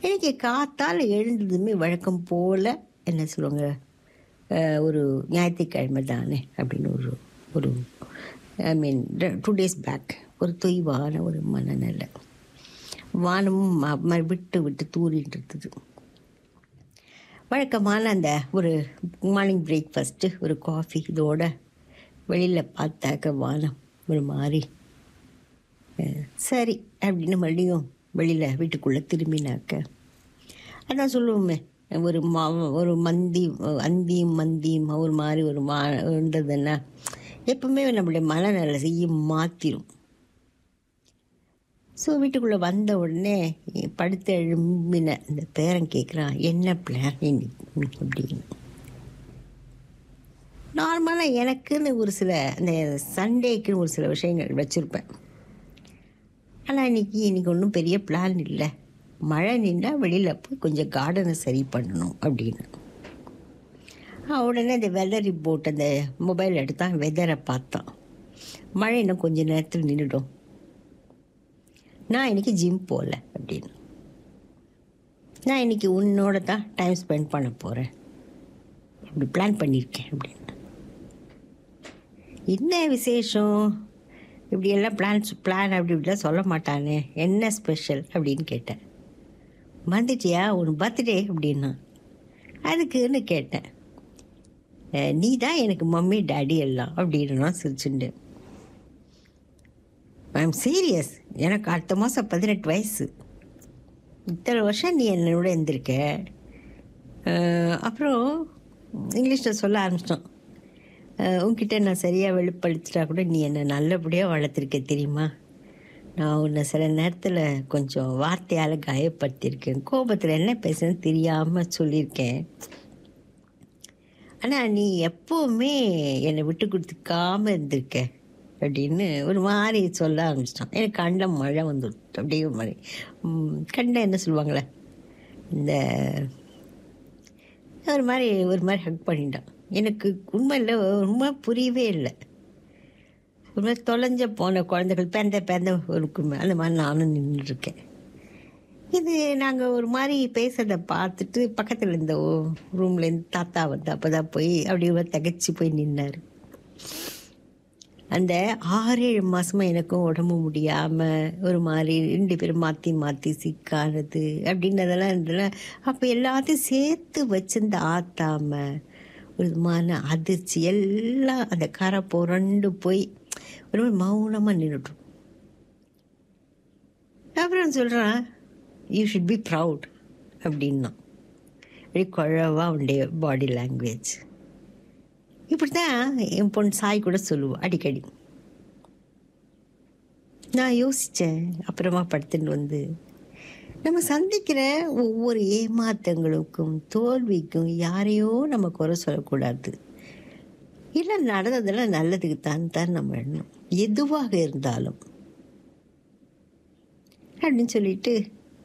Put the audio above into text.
இன்னைக்கு காத்தால் எழுந்ததுமே வழக்கம் போல் என்ன சொல்லுவாங்க அஹ், ஒரு ஞாயிற்றுக்கிழமை தானே அப்படின்னு ஒரு ஒரு I mean two days back ஒரு தொய்வான ஒரு மனநிலை வானமும் ம- ம- விட்டு விட்டு தூரிட்டு இருந்தது வழக்கமான அந்த ஒரு மார்னிங் பிரேக்ஃபாஸ்ட்டு ஒரு காஃபி இதோட வெளியில் பார்த்தாக்க வானம் ஒரு மாதிரி அஹ், சரி அப்படின்னு மறுபடியும் வெளியில் வீட்டுக்குள்ளே திரும்பினாக்க அதான் சொல்லுவோமே ஒரு மா ஒரு மந்தி அந்தியும் மந்தியும் ஒரு மாதிரி ஒரு மா இருந்ததுன்னா எப்பவுமே நம்மளுடைய மனநல செய்ய மாற்றிடும் ஸோ வீட்டுக்குள்ளே வந்த உடனே படுத்து எழும்பின இந்த பேரன் கேட்குறான் என்ன பிளான் இன்னைக்கு அப்படின்னு நார்மலாக எனக்குன்னு ஒரு சில அந்த சண்டேக்குன்னு ஒரு சில விஷயங்கள் வச்சுருப்பேன் ஆனால் இன்னைக்கு இன்னைக்கு ஒன்றும் பெரிய பிளான் இல்லை மழை நின்றா வெளியில் போய் கொஞ்சம் கார்டனை சரி பண்ணணும் அப்படின்னு ஆ, உடனே அந்த வெதர் ரிப்போர்ட் அந்த மொபைல் எடுத்தான் வெதரை பார்த்தான் மழை இன்னும் கொஞ்சம் நேரத்தில் நின்றுடும் நான் இன்னைக்கு ஜிம் போகல அப்படின்னு நான் இன்னைக்கு உன்னோட தான் டைம் ஸ்பெண்ட் பண்ண போகிறேன் அப்படி பிளான் பண்ணியிருக்கேன் அப்படின்னு என்ன விசேஷம் இப்படியெல்லாம் பிளான்ஸ் பிளான் அப்படி இப்படிலாம் சொல்ல மாட்டானே என்ன ஸ்பெஷல் அப்படின்னு கேட்டேன் வந்துட்டியா உன் பர்த்டே அப்படின்னா அதுக்குன்னு கேட்டேன் "அஹ், நீ தான் எனக்கு மம்மி டாடி எல்லாம் அப்படின்னு நான் சிரிச்சுண்டு ஐம் சீரியஸ் எனக்கு அடுத்த மாதம் பதினெட்டு வயசு இத்தனை வருஷம் நீ என்னோட இருந்திருக்க அஹ், அப்புறம் இங்கிலீஷில் சொல்ல ஆரம்பிச்சிட்டோம் அஹ், உன்கிட்ட நான் சரியாக வெளிப்படுத்திட்டா கூட நீ என்னை நல்லபடியாக வளர்த்துருக்க தெரியுமா நான் உன்னை சில நேரத்தில் கொஞ்சம் வார்த்தையால் காயப்படுத்தியிருக்கேன் கோபத்தில் என்ன பேசுறேன்னு தெரியாமல் சொல்லியிருக்கேன் ஆனால் நீ எப்போவுமே என்னை விட்டு கொடுத்துக்காம இருந்திருக்க அப்படின்னு ஒரு மாதிரி சொல்ல ஆரம்பிச்சிட்டான் எனக்கு கண்ணில் மழை வந்துடுச்சு அப்படியே ஒரு மாதிரி கண்ணில் என்ன சொல்லுவாங்களே இந்த ஒரு மாதிரி ஒரு மாதிரி ஹக் பண்ணிட்டான் எனக்கு உண்மையில் உண்மை புரியவே இல்லை ஒரு மாதிரி தொலைஞ்ச போன குழந்தைகள் பிறந்த பிறந்த இருக்குமே அந்த மாதிரி நானும் நின்றுருக்கேன் இது நாங்கள் ஒரு மாதிரி பேசுறத பார்த்துட்டு பக்கத்தில் இருந்த ரூம்லேருந்து தாத்தா வந்து அப்போ தான் போய் அப்படியே தகச்சு போய் நின்னார் அந்த ஆறு ஏழு மாசமா எனக்கும் உடம்பு முடியாமல் ஒரு மாதிரி ரெண்டு பேரும் மாற்றி மாற்றி சிக்கானது அப்படின்னதெல்லாம் இருந்ததுல அப்போ எல்லாத்தையும் சேர்த்து வச்சிருந்த ஆத்தாம ஒரு விதமான அதிர்ச்சி எல்லாம் அந்த கரை புரண்டு போய் ஒரு மாதிரி மௌனமாக நின்றுட்டும் அப்புறம் சொல்கிறான் யூ ஷுட் பி ப்ரவுட் அப்படின்னா அப்படி குழவா அவனுடைய பாடி லாங்குவேஜ் இப்படி தான் என் பொண்ணு சாய் கூட சொல்லுவோம் அடிக்கடி நான் யோசித்தேன் அப்புறமா படுத்துட்டு வந்து நம்ம சந்திக்கிற ஒவ்வொரு ஏமாற்றங்களுக்கும் தோல்விக்கும் யாரையோ நம்ம குறை சொல்லக்கூடாது இல்லை நடந்ததெல்லாம் நல்லதுக்கு தான் தான் நம்ம எண்ணணும் எதுவாக இருந்தாலும் அப்படின்னு சொல்லிட்டு